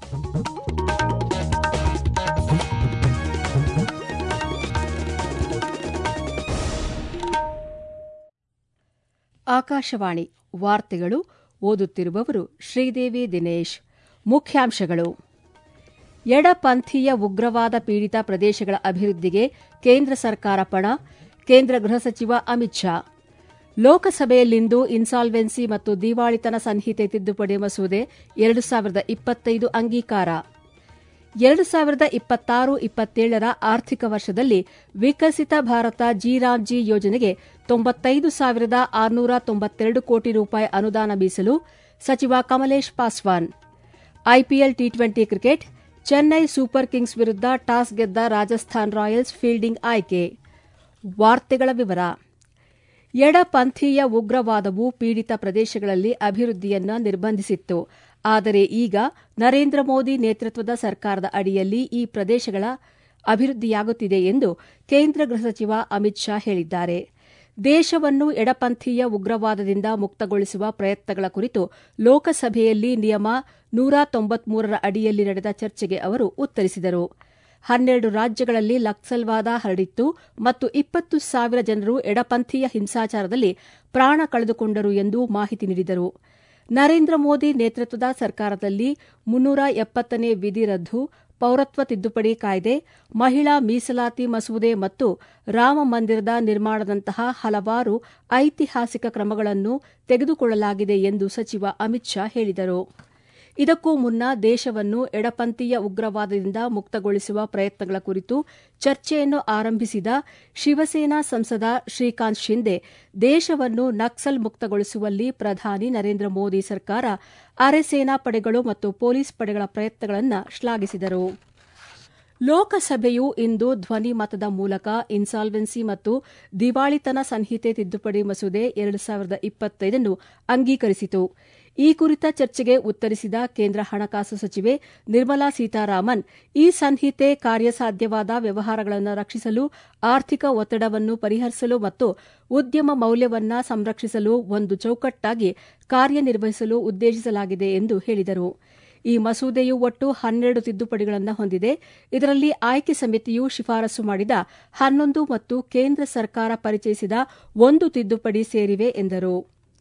ಆಕಾಶವಾಣಿ ವಾರ್ತೆಗಳು ಓದುತ್ತಿರುವವರು ಶ್ರೀದೇವಿ ದಿನೇಶ್ ಮುಖ್ಯಾಂಶಗಳು ಎಡಪಂಥೀಯ ಉಗ್ರವಾದ ಪೀಡಿತ ಪ್ರದೇಶಗಳ ಅಭಿವೃದ್ಧಿಗೆ ಕೇಂದ್ರ ಸರ್ಕಾರ ಪಣ ಕೇಂದ್ರ ಗೃಹ ಸಚಿವ ಅಮಿತ್ ಶಾ ಲೋಕಸಭೆಯಲ್ಲಿಂದು ಇನ್ಸಾಲ್ವೆನ್ಸಿ ಮತ್ತು ದಿವಾಳಿತನ ಸಂಹಿತೆ ತಿದ್ದುಪಡಿ ಮಸೂದೆ ಎರಡು ಸಾವಿರದ ಇಪ್ಪತ್ತೈದು ಅಂಗೀಕಾರ ಎರಡು ಸಾವಿರದ ಇಪ್ಪತ್ತಾರು ಇಪ್ಪತ್ತೇಳರ ಆರ್ಥಿಕ ವರ್ಷದಲ್ಲಿ ವಿಕಸಿತ ಭಾರತ ಜಿರಾಮ್ಜಿ ಯೋಜನೆಗೆ ತೊಂಬತ್ತೈದು ಸಾವಿರದ ಆರುನೂರ ತೊಂಬತ್ತೆರಡು ಕೋಟಿ ರೂಪಾಯಿ ಅನುದಾನ ಮೀಸಲು ಸಚಿವ Kamlesh Paswan IPL T twenty cricket Chennai super kings ವಿರುದ್ಧ ಟಾಸ್ ಗೆದ್ದ ರಾಜಸ್ಥಾನ್ ರಾಯಲ್ಸ್ ಫೀಲ್ಡಿಂಗ್ ಆಯ್ಕೆ ವಾರ್ತೆಗಳ ವಿವರ ಎಡಪಂಥೀಯ ಉಗ್ರವಾದವು ಪೀಡಿತ ಪ್ರದೇಶಗಳಲ್ಲಿ ಅಭಿವೃದ್ಧಿಯನ್ನು ನಿರ್ಬಂಧಿಸಿತ್ತು ಆದರೆ ಈಗ ನರೇಂದ್ರ ಮೋದಿ ನೇತೃತ್ವದ ಸರ್ಕಾರದ ಅಡಿಯಲ್ಲಿ ಈ ಪ್ರದೇಶಗಳ ಅಭಿವೃದ್ಧಿಯಾಗುತ್ತಿದೆ ಎಂದು ಕೇಂದ್ರ ಗೃಹ ಸಚಿವ ಅಮಿತ್ ಶಾ ಹೇಳಿದ್ದಾರೆ ದೇಶವನ್ನು ಎಡಪಂಥೀಯ ಉಗ್ರವಾದದಿಂದ ಮುಕ್ತಗೊಳಿಸುವ ಪ್ರಯತ್ನಗಳ ಕುರಿತು ಲೋಕಸಭೆಯಲ್ಲಿ ನಿಯಮ ನೂರ ತೊಂಬತ್ಮೂರರ ಅಡಿಯಲ್ಲಿ ನಡೆದ ಚರ್ಚೆಗೆ ಅವರು ಉತ್ತರಿಸಿದರು ಹನ್ನೆರಡು ರಾಜ್ಯಗಳಲ್ಲಿ ನಕ್ಸಲ್ವಾದ ಹರಡಿತ್ತು ಮತ್ತು ಇಪ್ಪತ್ತು ಸಾವಿರ ಜನರು ಎಡಪಂಥೀಯ ಹಿಂಸಾಚಾರದಲ್ಲಿ ಪ್ರಾಣ ಕಳೆದುಕೊಂಡರು ಎಂದು ಮಾಹಿತಿ ನೀಡಿದರು ನರೇಂದ್ರ ಮೋದಿ ನೇತೃತ್ವದ ಸರ್ಕಾರದಲ್ಲಿ ಮುನ್ನೂರ ಎಪ್ಪತ್ತನೇ ವಿಧಿ ರದ್ದು ಪೌರತ್ವ ತಿದ್ದುಪಡಿ ಕಾಯ್ದೆ ಮಹಿಳಾ ಮೀಸಲಾತಿ ಮಸೂದೆ ಮತ್ತು ರಾಮ ಮಂದಿರದ ನಿರ್ಮಾಣದಂತಹ ಹಲವಾರು ಐತಿಹಾಸಿಕ ಕ್ರಮಗಳನ್ನು ತೆಗೆದುಕೊಳ್ಳಲಾಗಿದೆ ಎಂದು ಸಚಿವ ಅಮಿತ್ ಶಾ ಹೇಳಿದರು ಇದಕ್ಕೂ ಮುನ್ನ ದೇಶವನ್ನು ಎಡಪಂಥೀಯ ಉಗ್ರವಾದದಿಂದ ಮುಕ್ತಗೊಳಿಸುವ ಪ್ರಯತ್ನಗಳ ಕುರಿತು ಚರ್ಚೆಯನ್ನು ಆರಂಭಿಸಿದ ಶಿವಸೇನಾ ಸಂಸದ ಶ್ರೀಕಾಂತ್ ಶಿಂದೆ ದೇಶವನ್ನು ನಕ್ಸಲ್ ಮುಕ್ತಗೊಳಿಸುವಲ್ಲಿ ಪ್ರಧಾನಿ ನರೇಂದ್ರ ಮೋದಿ ಸರ್ಕಾರ ಅರೆ ಸೇನಾ ಪಡೆಗಳು ಮತ್ತು ಪೊಲೀಸ್ ಪಡೆಗಳ ಪ್ರಯತ್ನಗಳನ್ನು ಶ್ಲಾಘಿಸಿದರು ಲೋಕಸಭೆಯು ಇಂದು ಧ್ವನಿ ಮತದ ಮೂಲಕ ಇನ್ಸಾಲ್ವೆನ್ಸಿ ಮತ್ತು ದಿವಾಳಿತನ ಸಂಹಿತೆ ತಿದ್ದುಪಡಿ ಮಸೂದೆ ಎರಡು ಸಾವಿರದ ಇಪ್ಪತ್ತೈದನ್ನು ಅಂಗೀಕರಿಸಿತು ಈ ಕುರಿತ ಚರ್ಚೆಗೆ ಉತ್ತರಿಸಿದ ಕೇಂದ್ರ ಹಣಕಾಸು ಸಚಿವೆ ನಿರ್ಮಲಾ ಸೀತಾರಾಮನ್ ಈ ಸಂಹಿತೆ ಕಾರ್ಯಸಾಧ್ಯವಾದ ವ್ಯವಹಾರಗಳನ್ನು ರಕ್ಷಿಸಲು ಆರ್ಥಿಕ ಒತ್ತಡವನ್ನು ಪರಿಹರಿಸಲು ಮತ್ತು ಉದ್ಯಮ ಮೌಲ್ಯವನ್ನು ಸಂರಕ್ಷಿಸಲು ಒಂದು ಚೌಕಟ್ಟಾಗಿ ಕಾರ್ಯನಿರ್ವಹಿಸಲು ಉದ್ದೇಶಿಸಲಾಗಿದೆ ಎಂದು ಹೇಳಿದರು ಈ ಮಸೂದೆಯು ಒಟ್ಟು ಹನ್ನೆರಡು ತಿದ್ದುಪಡಿಗಳನ್ನು ಹೊಂದಿದೆ ಇದರಲ್ಲಿ ಆಯ್ಕೆ ಸಮಿತಿಯು ಶಿಫಾರಸು ಮಾಡಿದ ಹನ್ನೊಂದು ಮತ್ತು ಕೇಂದ್ರ ಸರ್ಕಾರ ಪರಿಚಯಿಸಿದ ಒಂದು ತಿದ್ದುಪಡಿ ಸೇರಿವೆ ಎಂದರು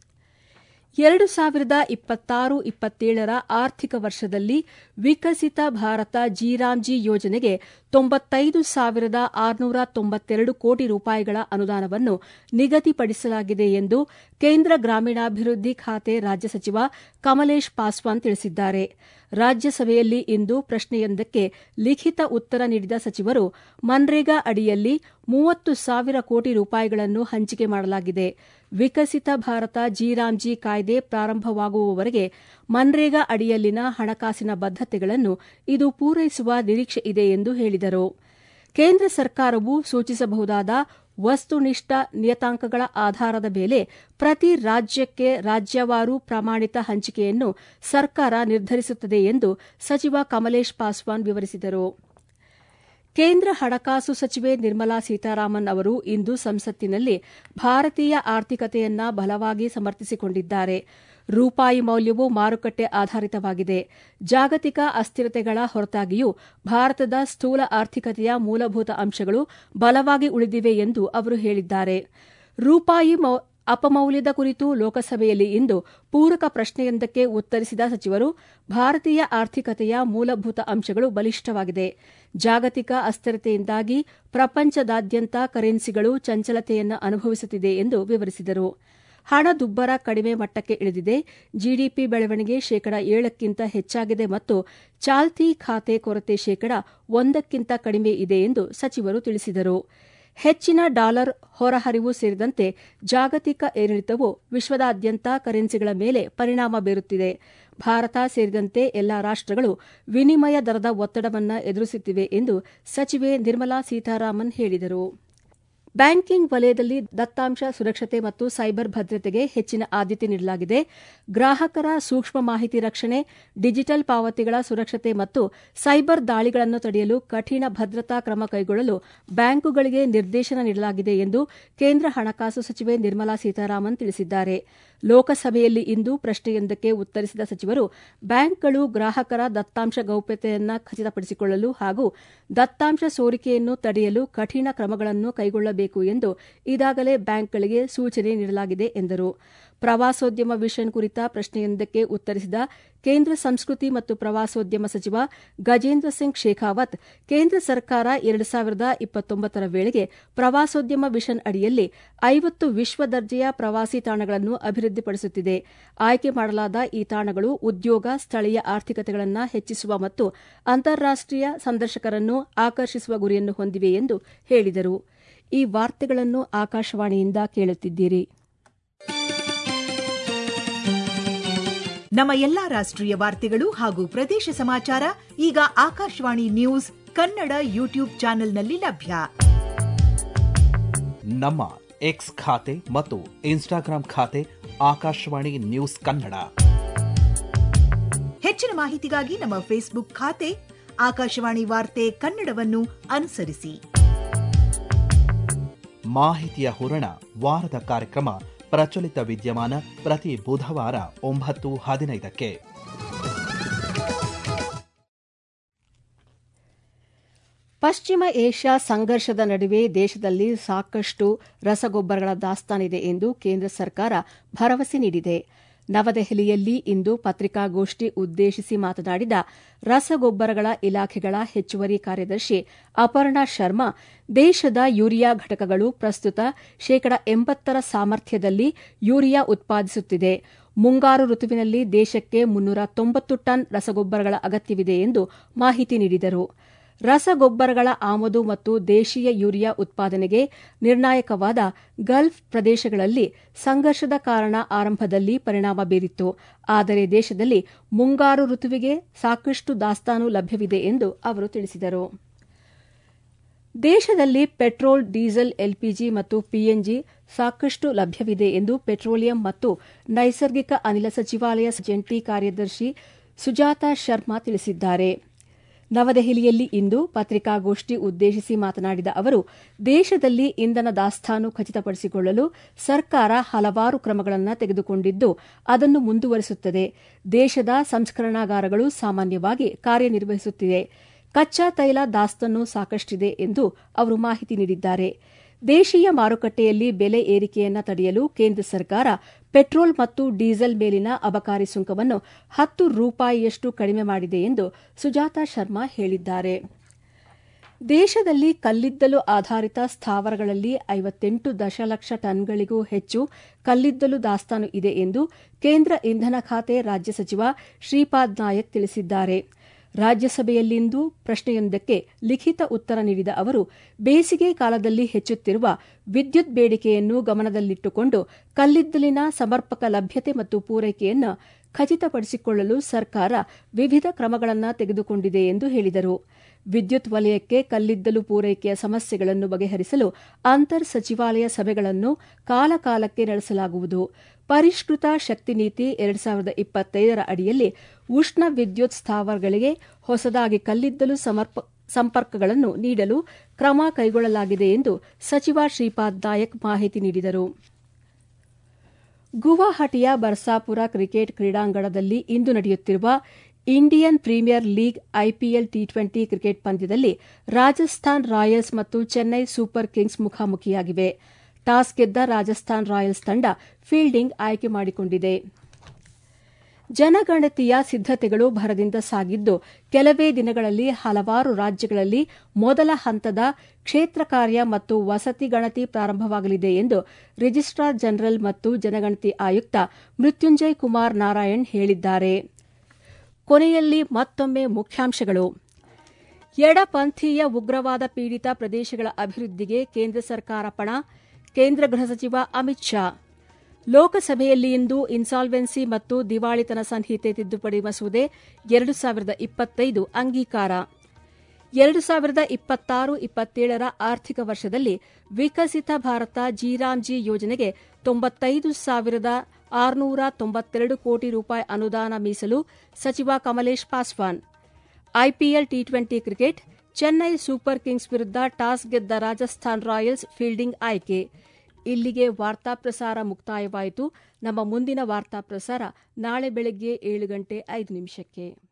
ಎರಡು ಸಾವಿರದ ಇಪ್ಪತ್ತಾರು ಇಪ್ಪತ್ತೇಳರ ಆರ್ಥಿಕ ವರ್ಷದಲ್ಲಿ ವಿಕಸಿತ ಭಾರತ ಜಿರಾಮ್ಜಿ ಯೋಜನೆಗೆ ತೊಂಬತ್ತೈದು ಸಾವಿರದ ಆರುನೂರ ತೊಂಬತ್ತೆರಡು ಕೋಟಿ ರೂಪಾಯಿಗಳ ಅನುದಾನವನ್ನು ನಿಗದಿಪಡಿಸಲಾಗಿದೆ ಎಂದು ಕೇಂದ್ರ ಗ್ರಾಮೀಣಾಭಿವೃದ್ಧಿ ಖಾತೆ ರಾಜ್ಯ ಸಚಿವ ಕಮಲೇಶ್ ಪಾಸ್ವಾನ್ ತಿಳಿಸಿದ್ದಾರೆ ರಾಜ್ಯಸಭೆಯಲ್ಲಿ ಇಂದು ಪ್ರಶ್ನೆಯೊಂದಕ್ಕೆ ಲಿಖಿತ ಉತ್ತರ ನೀಡಿದ ಸಚಿವರು ಮನ್ರೇಗಾ ಅಡಿಯಲ್ಲಿ ಮೂವತ್ತು ಸಾವಿರ ಕೋಟಿ ರೂಪಾಯಿಗಳನ್ನು ಹಂಚಿಕೆ ಮಾಡಲಾಗಿದೆ ವಿಕಸಿತ ಭಾರತ ಜಿರಾಮ್ಜಿ ಕಾಯ್ದೆ ಪ್ರಾರಂಭವಾಗುವವರೆಗೆ ಮನ್ರೇಗಾ ಅಡಿಯಲ್ಲಿನ ಹಣಕಾಸಿನ ಬದ್ದತೆಗಳನ್ನು ಇದು ಪೂರೈಸುವ ನಿರೀಕ್ಷೆ ಇದೆ ಎಂದು ಹೇಳಿದರು ಕೇಂದ್ರ ಸರ್ಕಾರವು ಸೂಚಿಸಬಹುದಾದ ವಸ್ತುನಿಷ್ಠ ನಿಯತಾಂಕಗಳ ಆಧಾರದ ಮೇಲೆ ಪ್ರತಿ ರಾಜ್ಯಕ್ಕೆ ರಾಜ್ಯವಾರು ಪ್ರಮಾಣಿತ ಹಂಚಿಕೆಯನ್ನು ಸರ್ಕಾರ ನಿರ್ಧರಿಸುತ್ತದೆ ಎಂದು ಸಚಿವ ಕಮಲೇಶ್ ಪಾಸ್ವಾನ್ ವಿವರಿಸಿದರು ಕೇಂದ್ರ ಹಣಕಾಸು ಸಚಿವೆ ನಿರ್ಮಲಾ ಸೀತಾರಾಮನ್ ಅವರು ಇಂದು ಸಂಸತ್ತಿನಲ್ಲಿ ಭಾರತೀಯ ಆರ್ಥಿಕತೆಯನ್ನ ಬಲವಾಗಿ ಸಮರ್ಥಿಸಿಕೊಂಡಿದ್ದಾರೆ ರೂಪಾಯಿ ಮೌಲ್ಯವು ಮಾರುಕಟ್ಟೆ ಆಧಾರಿತವಾಗಿದೆ ಜಾಗತಿಕ ಅಸ್ಥಿರತೆಗಳ ಹೊರತಾಗಿಯೂ ಭಾರತದ ಸ್ಥೂಲ ಆರ್ಥಿಕತೆಯ ಮೂಲಭೂತ ಅಂಶಗಳು ಬಲವಾಗಿ ಉಳಿದಿವೆ ಎಂದು ಅವರು ಹೇಳಿದ್ದಾರೆ ರೂಪಾಯಿ ಅಪಮೌಲ್ಯದ ಕುರಿತು ಲೋಕಸಭೆಯಲ್ಲಿ ಇಂದು ಪೂರಕ ಪ್ರಶ್ನೆಯೊಂದಕ್ಕೆ ಉತ್ತರಿಸಿದ ಸಚಿವರು ಭಾರತೀಯ ಆರ್ಥಿಕತೆಯ ಮೂಲಭೂತ ಅಂಶಗಳು ಬಲಿಷ್ಠವಾಗಿದೆ ಜಾಗತಿಕ ಅಸ್ಥಿರತೆಯಿಂದಾಗಿ ಪ್ರಪಂಚದಾದ್ಯಂತ ಕರೆನ್ಸಿಗಳು ಚಂಚಲತೆಯನ್ನು ಅನುಭವಿಸುತ್ತಿದೆ ಎಂದು ವಿವರಿಸಿದರು ಹಣದುಬ್ಬರ ಕಡಿಮೆ ಮಟ್ಟಕ್ಕೆ ಇಳಿದಿದೆ ಜಿಡಿಪಿ ಬೆಳವಣಿಗೆ ಶೇಕಡ ಏಳಕ್ಕಿಂತ ಹೆಚ್ಚಾಗಿದೆ ಮತ್ತು ಚಾಲ್ತಿ ಖಾತೆ ಕೊರತೆ ಶೇಕಡ ಒಂದಕ್ಕಿಂತ ಕಡಿಮೆ ಇದೆ ಎಂದು ಸಚಿವರು ತಿಳಿಸಿದರು ಹೆಚ್ಚಿನ ಡಾಲರ್ ಹೊರಹರಿವು ಸೇರಿದಂತೆ ಜಾಗತಿಕ ಏರಿಳಿತವು ವಿಶ್ವದಾದ್ಯಂತ ಕರೆನ್ಸಿಗಳ ಮೇಲೆ ಪರಿಣಾಮ ಬೀರುತ್ತಿದೆ ಭಾರತ ಸೇರಿದಂತೆ ಎಲ್ಲಾ ರಾಷ್ಟಗಳು ವಿನಿಮಯ ದರದ ಒತ್ತಡವನ್ನು ಎದುರಿಸುತ್ತಿವೆ ಎಂದು ಸಚಿವೆ ನಿರ್ಮಲಾ ಸೀತಾರಾಮನ್ ಹೇಳಿದರು ಬ್ಯಾಂಕಿಂಗ್ ವಲಯದಲ್ಲಿ ದತ್ತಾಂಶ ಸುರಕ್ಷತೆ ಮತ್ತು ಸೈಬರ್ ಭದ್ರತೆಗೆ ಹೆಚ್ಚಿನ ಆದ್ಯತೆ ನೀಡಲಾಗಿದೆ ಗ್ರಾಹಕರ ಸೂಕ್ಷ್ಮ ಮಾಹಿತಿ ರಕ್ಷಣೆ ಡಿಜಿಟಲ್ ಪಾವತಿಗಳ ಸುರಕ್ಷತೆ ಮತ್ತು ಸೈಬರ್ ದಾಳಿಗಳನ್ನು ತಡೆಯಲು ಕಠಿಣ ಭದ್ರತಾ ಕ್ರಮ ಕೈಗೊಳ್ಳಲು ಬ್ಯಾಂಕುಗಳಿಗೆ ನಿರ್ದೇಶನ ನೀಡಲಾಗಿದೆ ಎಂದು ಕೇಂದ್ರ ಹಣಕಾಸು ಸಚಿವೆ ನಿರ್ಮಲಾ ಸೀತಾರಾಮನ್ ತಿಳಿಸಿದ್ದಾರೆ ಲೋಕಸಭೆಯಲ್ಲಿ ಇಂದು ಪ್ರಶ್ನೆಯೊಂದಕ್ಕೆ ಉತ್ತರಿಸಿದ ಸಚಿವರು ಬ್ಯಾಂಕ್ಗಳು ಗ್ರಾಹಕರ ದತ್ತಾಂಶ ಗೌಪ್ಯತೆಯನ್ನು ಖಚಿತಪಡಿಸಿಕೊಳ್ಳಲು ಹಾಗೂ ದತ್ತಾಂಶ ಸೋರಿಕೆಯನ್ನು ತಡೆಯಲು ಕಠಿಣ ಕ್ರಮಗಳನ್ನು ಕೈಗೊಳ್ಳಬೇಕು ಎಂದು ಈಗಾಗಲೇ ಬ್ಯಾಂಕ್ಗಳಿಗೆ ಸೂಚನೆ ನೀಡಲಾಗಿದೆ ಎಂದರು ಪ್ರವಾಸೋದ್ಯಮ ವಿಷನ್ ಕುರಿತ ಪ್ರಶ್ನೆಯೊಂದಕ್ಕೆ ಉತ್ತರಿಸಿದ ಕೇಂದ್ರ ಸಂಸ್ಕೃತಿ ಮತ್ತು ಪ್ರವಾಸೋದ್ಯಮ ಸಚಿವ ಗಜೇಂದ್ರ ಸಿಂಗ್ ಶೇಖಾವತ್ ಕೇಂದ್ರ ಸರ್ಕಾರ ಎರಡು ಸಾವಿರದ ಇಪ್ಪತ್ತೊಂಬತ್ತರ ವೇಳೆಗೆ ಪ್ರವಾಸೋದ್ಯಮ ವಿಷನ್ ಅಡಿಯಲ್ಲಿ ಐವತ್ತು ವಿಶ್ವ ದರ್ಜೆಯ ಪ್ರವಾಸಿ ತಾಣಗಳನ್ನು ಅಭಿವೃದ್ಧಿಪಡಿಸುತ್ತಿದೆ ಆಯ್ಕೆ ಮಾಡಲಾದ ಈ ತಾಣಗಳು ಉದ್ಯೋಗ ಸ್ಥಳೀಯ ಆರ್ಥಿಕತೆಗಳನ್ನು ಹೆಚ್ಚಿಸುವ ಮತ್ತು ಅಂತಾರಾಷ್ಟೀಯ ಸಂದರ್ಶಕರನ್ನು ಆಕರ್ಷಿಸುವ ಗುರಿಯನ್ನು ಹೊಂದಿವೆ ಎಂದು ಹೇಳಿದರು ಈ ವಾರ್ತೆಗಳನ್ನು ಆಕಾಶವಾಣಿಯಿಂದ ಕೇಳುತ್ತಿದ್ದೀರಿ ನಮ್ಮ ಎಲ್ಲಾ ರಾಷ್ಟ್ರೀಯ ವಾರ್ತೆಗಳು ಹಾಗೂ ಪ್ರದೇಶ ಸಮಾಚಾರ ಈಗ ಆಕಾಶವಾಣಿ ನ್ಯೂಸ್ ಕನ್ನಡ ಯೂಟ್ಯೂಬ್ ಚಾನೆಲ್ನಲ್ಲಿ ಲಭ್ಯ ನಮ್ಮ ಎಕ್ಸ್ ಖಾತೆ ಮತ್ತು ಇನ್ಸ್ಟಾಗ್ರಾಂ ಖಾತೆ ಆಕಾಶವಾಣಿ ನ್ಯೂಸ್ ಕನ್ನಡ ಹೆಚ್ಚಿನ ಮಾಹಿತಿಗಾಗಿ ನಮ್ಮ ಫೇಸ್ಬುಕ್ ಖಾತೆ ಆಕಾಶವಾಣಿ ವಾರ್ತೆ ಕನ್ನಡವನ್ನು ಅನುಸರಿಸಿ ಮಾಹಿತಿಯ ಹೂರಣ ವಾರದ ಕಾರ್ಯಕ್ರಮ ಪ್ರಚಲಿತ ವಿದ್ಯಮಾನ ಪ್ರತಿ ಬುಧವಾರ ಒಂಬತ್ತು ಹದಿನೈದಕ್ಕೆ ಪಶ್ಚಿಮ ಏಷ್ಯಾ ಸಂಘರ್ಷದ ನಡುವೆ ದೇಶದಲ್ಲಿ ಸಾಕಷ್ಟು ರಸಗೊಬ್ಬರಗಳ ದಾಸ್ತಾನಿದೆ ಎಂದು ಕೇಂದ್ರ ಸರ್ಕಾರ ಭರವಸೆ ನೀಡಿದೆ ನವದೆಹಲಿಯಲ್ಲಿ ಇಂದು ಪತ್ರಿಕಾಗೋಷ್ಠಿ ಉದ್ದೇಶಿಸಿ ಮಾತನಾಡಿದ ರಸಗೊಬ್ಬರಗಳ ಇಲಾಖೆಗಳ ಹೆಚ್ಚುವರಿ ಕಾರ್ಯದರ್ಶಿ ಅಪರ್ಣಾ ಶರ್ಮಾ ದೇಶದ ಯೂರಿಯಾ ಘಟಕಗಳು ಪ್ರಸ್ತುತ ಶೇಕಡ ಎಂಬತ್ತರ ಸಾಮರ್ಥ್ಯದಲ್ಲಿ ಯೂರಿಯಾ ಉತ್ಪಾದಿಸುತ್ತಿದೆ ಮುಂಗಾರು ಋತುವಿನಲ್ಲಿ ದೇಶಕ್ಕೆ ಮುನ್ನೂರ ತೊಂಬತ್ತು ಟನ್ ರಸಗೊಬ್ಬರಗಳ ಅಗತ್ಯವಿದೆ ಎಂದು ಮಾಹಿತಿ ನೀಡಿದರು ರಸಗೊಬ್ಬರಗಳ ಆಮದು ಮತ್ತು ದೇಶೀಯ ಯೂರಿಯಾ ಉತ್ಪಾದನೆಗೆ ನಿರ್ಣಾಯಕವಾದ ಗಲ್ಫ್ ಪ್ರದೇಶಗಳಲ್ಲಿ ಸಂಘರ್ಷದ ಕಾರಣ ಆರಂಭದಲ್ಲಿ ಪರಿಣಾಮ ಬೀರಿತ್ತು ಆದರೆ ದೇಶದಲ್ಲಿ ಮುಂಗಾರು ಋತುವಿಗೆ ಸಾಕಷ್ಟು ದಾಸ್ತಾನು ಲಭ್ಯವಿದೆ ಎಂದು ಅವರು ತಿಳಿಸಿದರು ದೇಶದಲ್ಲಿ ಪೆಟ್ರೋಲ್ ಡೀಸೆಲ್ ಎಲ್ಪಿಜಿ ಮತ್ತು ಪಿಎನ್ಜಿ ಸಾಕಷ್ಟು ಲಭ್ಯವಿದೆ ಎಂದು ಪೆಟ್ರೋಲಿಯಂ ಮತ್ತು ನೈಸರ್ಗಿಕ ಅನಿಲ ಸಚಿವಾಲಯ ಜಂಟಿ ಕಾರ್ಯದರ್ಶಿ ಸುಜಾತಾ ಶರ್ಮಾ ತಿಳಿಸಿದ್ದಾರೆ ನವದೆಹಲಿಯಲ್ಲಿ ಇಂದು ಪತ್ರಿಕಾಗೋಷ್ಠಿ ಉದ್ದೇಶಿಸಿ ಮಾತನಾಡಿದ ಅವರು ದೇಶದಲ್ಲಿ ಇಂಧನ ದಾಸ್ತಾನು ಖಚಿತಪಡಿಸಿಕೊಳ್ಳಲು ಸರ್ಕಾರ ಹಲವಾರು ಕ್ರಮಗಳನ್ನು ತೆಗೆದುಕೊಂಡಿದ್ದು ಅದನ್ನು ಮುಂದುವರಿಸುತ್ತದೆ ದೇಶದ ಸಂಸ್ಕರಣಾಗಾರಗಳು ಸಾಮಾನ್ಯವಾಗಿ ಕಾರ್ಯನಿರ್ವಹಿಸುತ್ತಿವೆ ಕಚ್ಚಾ ತೈಲ ದಾಸ್ತಾನು ಸಾಕಷ್ಟಿದೆ ಎಂದು ಅವರು ಮಾಹಿತಿ ನೀಡಿದ್ದಾರೆ ದೇಶೀಯ ಮಾರುಕಟ್ಟೆಯಲ್ಲಿ ಬೆಲೆ ಏರಿಕೆಯನ್ನು ತಡೆಯಲು ಕೇಂದ್ರ ಸರ್ಕಾರ ಪೆಟ್ರೋಲ್ ಮತ್ತು ಡೀಸೆಲ್ ಮೇಲಿನ ಅಬಕಾರಿ ಸುಂಕವನ್ನು ಹತ್ತು ರೂಪಾಯಿಯಷ್ಟು ಕಡಿಮೆ ಮಾಡಿದೆ ಎಂದು ಸುಜಾತಾ ಶರ್ಮಾ ಹೇಳಿದ್ದಾರೆ ದೇಶದಲ್ಲಿ ಕಲ್ಲಿದ್ದಲು ಆಧಾರಿತ ಸ್ಥಾವರಗಳಲ್ಲಿ ಐವತ್ತೆಂಟು ದಶಲಕ್ಷ ಟನ್ಗಳಿಗೂ ಹೆಚ್ಚು ಕಲ್ಲಿದ್ದಲು ದಾಸ್ತಾನು ಇದೆ ಎಂದು ಕೇಂದ್ರ ಇಂಧನ ಖಾತೆ ರಾಜ್ಯ ಸಚಿವ ಶ್ರೀಪಾದ್ ನಾಯಕ್ ತಿಳಿಸಿದ್ದಾರೆ ರಾಜ್ಯಸಭೆಯಲ್ಲಿಂದು ಪ್ರಶ್ನೆಯೊಂದಕ್ಕೆ ಲಿಖಿತ ಉತ್ತರ ನೀಡಿದ ಅವರು ಬೇಸಿಗೆ ಕಾಲದಲ್ಲಿ ಹೆಚ್ಚುತ್ತಿರುವ ವಿದ್ಯುತ್ ಬೇಡಿಕೆಯನ್ನು ಗಮನದಲ್ಲಿಟ್ಟುಕೊಂಡು ಕಲ್ಲಿದ್ದಲಿನ ಸಮರ್ಪಕ ಲಭ್ಯತೆ ಮತ್ತು ಪೂರೈಕೆಯನ್ನು ಖಚಿತಪಡಿಸಿಕೊಳ್ಳಲು ಸರ್ಕಾರ ವಿವಿಧ ಕ್ರಮಗಳನ್ನು ತೆಗೆದುಕೊಂಡಿದೆ ಎಂದು ಹೇಳಿದರು ವಿದ್ಯುತ್ ವಲಯಕ್ಕೆ ಕಲ್ಲಿದ್ದಲು ಪೂರೈಕೆಯ ಸಮಸ್ಯೆಗಳನ್ನು ಬಗೆಹರಿಸಲು ಅಂತರ್ ಸಚಿವಾಲಯ ಸಭೆಗಳನ್ನು ಕಾಲಕಾಲಕ್ಕೆ ನಡೆಸಲಾಗುವುದು ಪರಿಷ್ಕೃತ ಶಕ್ತಿ ನೀತಿ ಎರಡು ಸಾವಿರದ ಇಪ್ಪತ್ತೈದರ ಅಡಿಯಲ್ಲಿ ಉಷ್ಣ ವಿದ್ಯುತ್ ಸ್ಥಾವರಗಳಿಗೆ ಹೊಸದಾಗಿ ಕಲ್ಲಿದ್ದಲು ಸಂಪರ್ಕಗಳನ್ನು ನೀಡಲು ಕ್ರಮ ಕೈಗೊಳ್ಳಲಾಗಿದೆ ಎಂದು ಸಚಿವ ಶ್ರೀಪಾದ್ ನಾಯಕ್ ಮಾಹಿತಿ ನೀಡಿದರು ಗುವಾಹಟಿಯ ಬರ್ಸಾಪುರ ಕ್ರಿಕೆಟ್ ಕ್ರೀಡಾಂಗಣದಲ್ಲಿ ಇಂದು ನಡೆಯುತ್ತಿರುವ Indian premier league IPL T twenty cricket ಪಂದ್ಯದಲ್ಲಿ ರಾಜಸ್ಥಾನ್ ರಾಯಲ್ಸ್ ಮತ್ತು ಚೆನ್ನೈ ಸೂಪರ್ ಕಿಂಗ್ಸ್ ಮುಖಾಮುಖಿಯಾಗಿವೆ ಟಾಸ್ ಗೆದ್ದ ರಾಜಸ್ಥಾನ್ ರಾಯಲ್ಸ್ ತಂಡ ಫೀಲ್ಡಿಂಗ್ ಆಯ್ಕೆ ಮಾಡಿಕೊಂಡಿದೆ ಜನಗಣತಿಯ ಸಿದ್ದತೆಗಳು ಭರದಿಂದ ಸಾಗಿದ್ದು ಕೆಲವೇ ದಿನಗಳಲ್ಲಿ ಹಲವಾರು ರಾಜ್ಯಗಳಲ್ಲಿ ಮೊದಲ ಹಂತದ ಕ್ಷೇತ್ರ ಕಾರ್ಯ ಮತ್ತು ವಸತಿ ಗಣತಿ ಪ್ರಾರಂಭವಾಗಲಿದೆ ಎಂದು ರಿಜಿಸ್ಟ್ರಾರ್ ಜನರಲ್ ಮತ್ತು ಜನಗಣತಿ ಆಯುಕ್ತ ಮೃತ್ಯುಂಜಯ್ ಕುಮಾರ್ ನಾರಾಯಣ್ ಹೇಳಿದ್ದಾರೆ ಕೊನೆಯಲ್ಲಿ ಮತ್ತೊಮ್ಮೆ ಮುಖ್ಯಾಂಶಗಳು ಎಡಪಂಥೀಯ ಉಗ್ರವಾದ ಪೀಡಿತ ಪ್ರದೇಶಗಳ ಅಭಿವೃದ್ಧಿಗೆ ಕೇಂದ್ರ ಸರ್ಕಾರ ಪಣ ಕೇಂದ್ರ ಗೃಹ ಸಚಿವ ಅಮಿತ್ ಶಾ ಲೋಕಸಭೆಯಲ್ಲಿ ಇಂದು ಇನ್ಸಾಲ್ವೆನ್ಸಿ ಮತ್ತು ದಿವಾಳಿತನ ಸಂಹಿತೆ ತಿದ್ದುಪಡಿ ಮಸೂದೆ ಎರಡು ಸಾವಿರದ ಇಪ್ಪತ್ತೈದು ಅಂಗೀಕಾರ ಎರಡು ಸಾವಿರದ ಇಪ್ಪತ್ತಾರು ಇಪ್ಪತ್ತೇಳರ ಆರ್ಥಿಕ ವರ್ಷದಲ್ಲಿ ವಿಕಸಿತ ಭಾರತ ಜಿರಾಮ್ಜಿ ಯೋಜನೆಗೆ ತೊಂಬತ್ತೈದು ಸಾವಿರದ ಆರುನೂರ ತೊಂಬತ್ತೆರಡು ಕೋಟಿ ರೂಪಾಯಿ ಅನುದಾನ ಮೀಸಲು ಸಚಿವ Kamlesh Paswan IPL T twenty cricket Chennai super kings ವಿರುದ್ಧ ಟಾಸ್ ಗೆದ್ದ ರಾಜಸ್ಥಾನ್ ರಾಯಲ್ಸ್ ಫೀಲ್ಡಿಂಗ್ ಆಯ್ಕೆ ಇಲ್ಲಿಗೆ ವಾರ್ತಾ ಪ್ರಸಾರ ಮುಕ್ತಾಯವಾಯಿತು ನಮ್ಮ ಮುಂದಿನ ವಾರ್ತಾ ಪ್ರಸಾರ ನಾಳೆ ಬೆಳಗ್ಗೆ ಏಳು ಗಂಟೆ ಐದು ನಿಮಿಷಕ್ಕೆ